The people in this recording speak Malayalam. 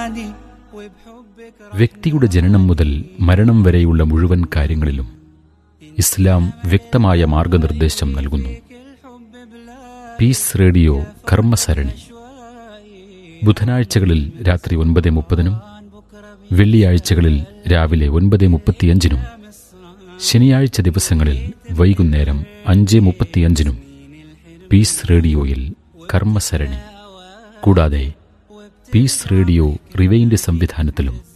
عادي وبحبك വ്യക്തിയുടെ ജനനം മുതൽ മരണം വരെയുള്ള മുഴുവൻ കാര്യങ്ങളിലും ഇസ്ലാം വ്യക്തമായ മാർഗനിർദ്ദേശം നൽകുന്നു الحب بلا പീസ് റേഡിയോ കർമ്മസരണി شوي ബുധനാഴ്ചകളിൽ രാത്രി ഒൻപത് മുപ്പതിനും عن بكرة വെള്ളിയാഴ്ചകളിൽ രാവിലെ ഒൻപത് മുപ്പത്തിയഞ്ചിനും ശനിയാഴ്ച ദിവസങ്ങളിൽ വൈകുന്നേരം അഞ്ച് മുപ്പത്തിയഞ്ചിനും പീസ് റേഡിയോയിൽ കർമ്മസരണി കൂടാതെ പീസ് റേഡിയോ റിവൈൻഡ് സംവിധാനത്തിലും